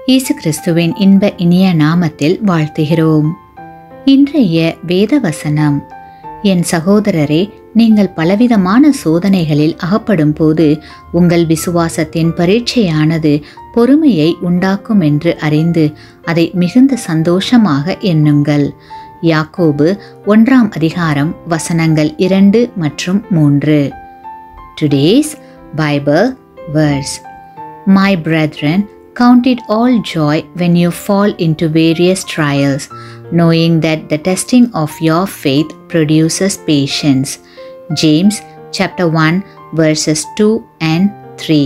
இயேசு கிறிஸ்துவின் இன்ப இனிய நாமத்தில் வாழ்த்துகிறோம் இன்றைய வேத வசனம் என் சகோதரரே நீங்கள் பலவிதமான சோதனைகளில் அகப்படும் போது உங்கள் விசுவாசத்தின் பரீட்சையானது பொறுமையை உண்டாக்கும் என்று அறிந்து அதை மிகுந்த சந்தோஷமாக எண்ணுங்கள் யாக்கோபு ஒன்றாம் அதிகாரம் வசனங்கள் இரண்டு மற்றும் மூன்று today's Bible verse My brethren, count it all joy when you fall into various trials, knowing that the testing of your faith produces patience. James chapter 1 verses 2 and 3.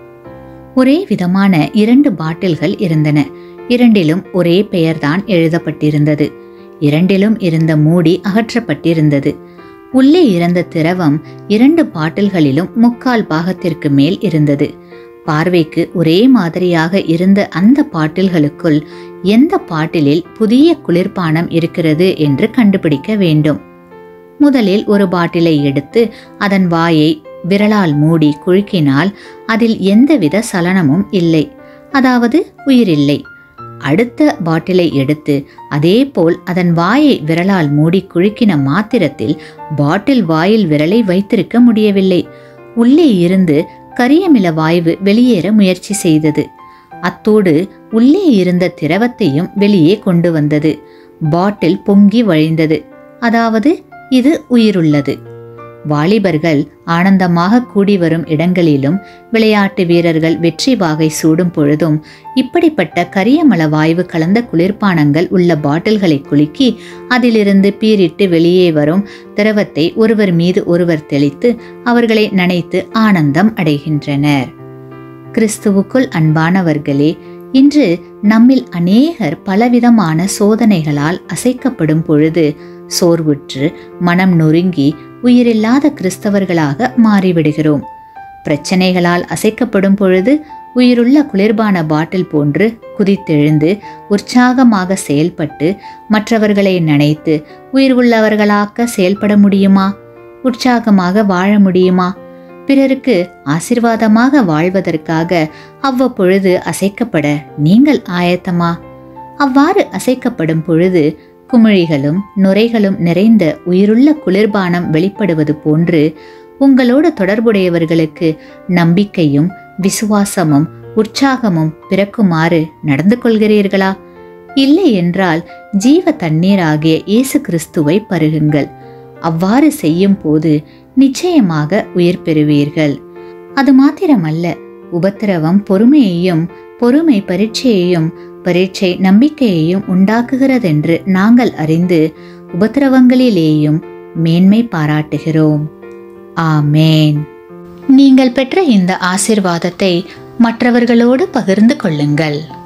ஒரே விதமான இரண்டு பாட்டில்கள் இருந்தன இரண்டிலும் ஒரே பெயர்தான் எழுதப்பட்டிருந்தது இரண்டிலும் இருந்த மூடி அகற்றப்பட்டிருந்தது உள்ளே இருந்த திரவம் இரண்டு பாட்டில்களிலும் முக்கால் பாகத்திற்கு மேல் இருந்தது பார்வைக்கு ஒரே மாதிரியாக இருந்த அந்த பாட்டில்களுக்குள் எந்த பாட்டிலில் புதிய குளிர்பானம் இருக்கிறது என்று கண்டுபிடிக்க வேண்டும் முதலில் ஒரு பாட்டிலை எடுத்து அதன் வாயை விரலால் மூடி குழுக்கினால் அதில் எந்தவித சலனமும் இல்லை அதாவது உயிரில்லை அடுத்த பாட்டிலை எடுத்து அதேபோல் அதன் வாயை விரலால் மூடி குழுக்கின மாத்திரத்தில் பாட்டில் வாயில் விரலை வைத்திருக்க முடியவில்லை உள்ளே இருந்து கரியமில வாயு வெளியேற முயற்சி செய்தது அத்தோடு உள்ளே இருந்த திரவத்தையும் வெளியே கொண்டு வந்தது பாட்டில் பொங்கி வழிந்தது அதாவது இது உயிருள்ளது வாலிபர்கள் ஆனந்தமாக கூடி வரும் இடங்களிலும் விளையாட்டு வீரர்கள் வெற்றி வாகை சூடும் பொழுதும் இப்படிப்பட்ட கரியமல வாயு கலந்த குளிர்பானங்கள் உள்ள பாட்டில்களை குலுக்கி அதிலிருந்து பீரிட்டு வெளியே வரும் திரவத்தை ஒருவர் மீது ஒருவர் தெளித்து அவர்களை நனைத்து ஆனந்தம் அடைகின்றனர் கிறிஸ்துவுக்குள் அன்பானவர்களே இன்று நம்மில் அநேகர் பலவிதமான சோதனைகளால் அசைக்கப்படும் பொழுது சோர்வுற்று மனம் நொறுங்கி உயிரில்லாத கிறிஸ்தவர்களாக மாறிவிடுகிறோம் பிரச்சனைகளால் அசைக்கப்படும் பொழுது உயிருள்ள குளிர்பான பாட்டில் போன்று குதித்தெழுந்து உற்சாகமாக செயல்பட்டு மற்றவர்களை நினைத்து உயிர் உள்ளவர்களாக்க செயல்பட முடியுமா உற்சாகமாக வாழ முடியுமா பிறருக்கு ஆசிர்வாதமாக வாழ்வதற்காக அவ்வப்பொழுது அசைக்கப்பட நீங்கள் ஆயத்தமா அவ்வாறு அசைக்கப்படும் பொழுது குமிழிகளும் நுரைகளும் நிறைந்த உயிருள்ள குளிர்பானம் வெளிப்படுவது போன்று உங்களோடு தொடர்புடையவர்களுக்கு நம்பிக்கையும் விசுவாசமும் உற்சாகமும் பிறக்குமாறு நடந்து கொள்கிறீர்களா இல்லை என்றால் ஜீவ தண்ணீராகிய இயேசு கிறிஸ்துவை பருகுங்கள் அவ்வாறு செய்யும் போது நிச்சயமாக உயிர் பெறுவீர்கள் அது மாத்திரமல்ல உபத்திரவம் பொறுமையையும் பொறுமை பரீட்சையையும் பரீட்சை நம்பிக்கையையும் உண்டாக்குகிறதென்று நாங்கள் அறிந்து உபத்திரவங்களிலேயும் மேன்மை பாராட்டுகிறோம் ஆமேன் நீங்கள் பெற்ற இந்த ஆசிர்வாதத்தை மற்றவர்களோடு பகிர்ந்து கொள்ளுங்கள்